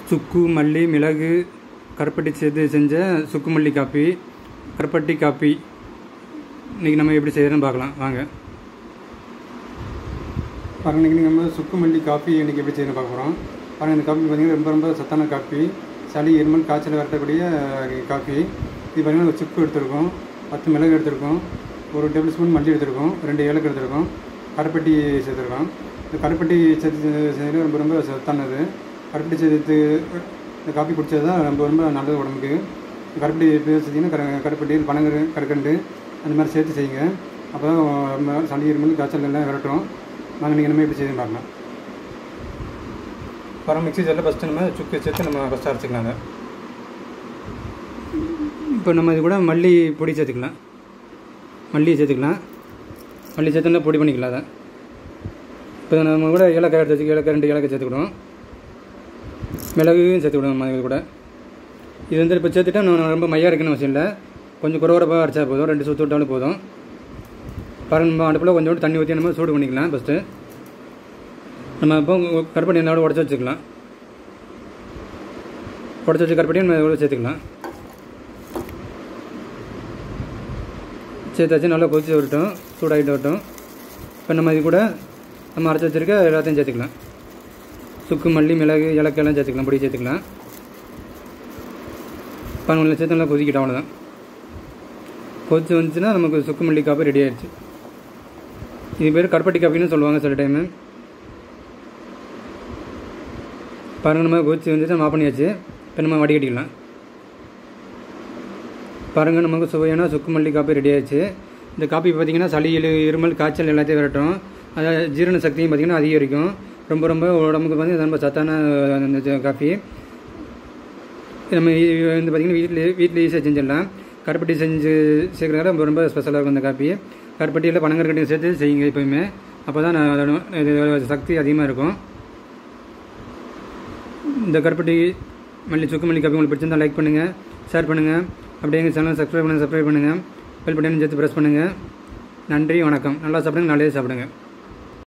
சுக்கு மல்லி மிளகு கருப்பட்டி சேர்த்து செஞ்ச சுக்கு மல்லி காப்பி கருப்பட்டி காப்பி இன்றைக்கி நம்ம எப்படி செய்யறதுன்னு பார்க்கலாம் வாங்க பாருங்க இன்றைக்கி நம்ம சுக்கு மல்லி காப்பி இன்றைக்கி எப்படி செய்யணும் பார்க்க போகிறோம் பாருங்கள் இந்த காப்பி பார்த்திங்கன்னா ரொம்ப ரொம்ப சத்தான காப்பி சளி இருமல் காய்ச்சல் வரக்கூடிய காப்பி இது பார்த்திங்கன்னா ஒரு சுக்கு எடுத்திருக்கோம் பத்து மிளகு எடுத்திருக்கோம் ஒரு டேபிள் ஸ்பூன் மல்லி எடுத்திருக்கோம் ரெண்டு ஏலக்கு எடுத்திருக்கோம் கருப்பட்டி சேர்த்துருக்கோம் இந்த கருப்பட்டி சேர்த்து செய்யறது ரொம்ப ரொம்ப சத்தானது கருப்பட்டி சேர்த்து இந்த காப்பி குடித்தது தான் ரொம்ப ரொம்ப நல்லது உடம்புக்கு கருப்பட்டி சேர்த்திங்கன்னா கரு கருப்பட்டி பனங்கரு கற்கண்டு அந்த மாதிரி சேர்த்து செய்யுங்க அப்போ தான் ரொம்ப சளி இருமல் காய்ச்சல் எல்லாம் விரட்டும் நாங்கள் நீங்கள் நம்ம எப்படி செய்து பார்க்கலாம் பரம் மிக்ஸி ஜாரில் ஃபஸ்ட்டு நம்ம சுக்கு சேர்த்து நம்ம ஃபஸ்ட்டு அரைச்சிக்கலாங்க இப்போ நம்ம இது கூட மல்லி பொடி சேர்த்துக்கலாம் மல்லி சேர்த்துக்கலாம் மல்லி சேர்த்து பொடி பண்ணிக்கலாம் அதை இப்போ நம்ம கூட ஏலக்காய் எடுத்து வச்சு ஏலக்காய் ரெண்டு ஏலக்காய் சேர்த்துக்கிடுவோம் மிளகையும் சேர்த்துக்கிடுவோம் நம்ம இது கூட இது வந்து இப்போ சேர்த்துட்டா நம்ம ரொம்ப மையாக இருக்குன்னு அவசியம் இல்லை கொஞ்சம் குறவரப்பாக அரைச்சா போதும் ரெண்டு சுற்று விட்டாலும் போதும் பாருங்க நம்ம அடுப்பில் கொஞ்சோண்டு தண்ணி ஊற்றி நம்ம சூடு பண்ணிக்கலாம் ஃபஸ்ட்டு நம்ம இப்போ கருப்பட்டி என்னோட உடச்சி வச்சுக்கலாம் உடச்சி வச்சு கருப்பட்டி நம்ம இதோட சேர்த்துக்கலாம் சேர்த்தாச்சு நல்லா கொதிச்சு வரட்டும் சூடாகிட்டு வரட்டும் இப்போ நம்ம இது கூட நம்ம அரைச்சி வச்சுருக்க எல்லாத்தையும் சேர்த்துக்கலாம் சுக்கு மல்லி மிளகு இலக்கெல்லாம் சேர்த்துக்கலாம் பொடி சேர்த்துக்கலாம் பன்னெண்டு சேர்த்து நல்லா கொதிக்கிட்டோம் அவ்வளோதான் கொதிச்சு வந்துச்சுன்னா நமக்கு சுக்கு மல்லி காப்பி ரெடி ஆயிடுச்சு இது பேர் கருப்பட்டி காப்பின்னு சொல்லுவாங்க சில டைமு பாருங்கள் நம்ம கொதிச்சு வந்துட்டு நம்ம ஆஃப் பண்ணியாச்சு இப்போ நம்ம வடிகட்டிக்கலாம் பாருங்கள் நமக்கு சுவையான சுக்கு மல்லி காப்பி ரெடி ஆயிடுச்சு இந்த காப்பி பார்த்திங்கன்னா சளி இருமல் காய்ச்சல் எல்லாத்தையும் விரட்டும் அதாவது ஜீரண சக்தியும் பார்த்திங்கன்னா அதிகரிக்கும் ரொம்ப ரொம்ப உடம்புக்கு வந்து ரொம்ப சத்தான அந்த காஃபி நம்ம வந்து பார்த்திங்கன்னா வீட்டில் வீட்டில் ஈஸியாக செஞ்சிடலாம் கருப்பட்டி செஞ்சு சேர்க்குறதால ரொம்ப ரொம்ப ஸ்பெஷலாக இருக்கும் இந்த காப்பி கருப்பட்டியில் பனங்கற்கட்டியும் சேர்த்து செய்யுங்க எப்போயுமே அப்போ தான் அதோட சக்தி அதிகமாக இருக்கும் இந்த கருப்பட்டி மல்லி சுக்கு மல்லி காப்பி உங்களுக்கு பிடிச்சிருந்தா லைக் பண்ணுங்கள் ஷேர் பண்ணுங்கள் அப்படியே எங்கள் சேனல் சப்ஸ்கிரைப் பண்ணுங்கள் சப்ஸ்கிரைப் பண்ணுங்கள் பெல் பட்டன் சேர்த்து ப்ரெஸ் பண்ணுங்கள் நன்றி வணக்கம் நல்லா சாப்பிடுங்க நல்லதே சாப்பிடுங்க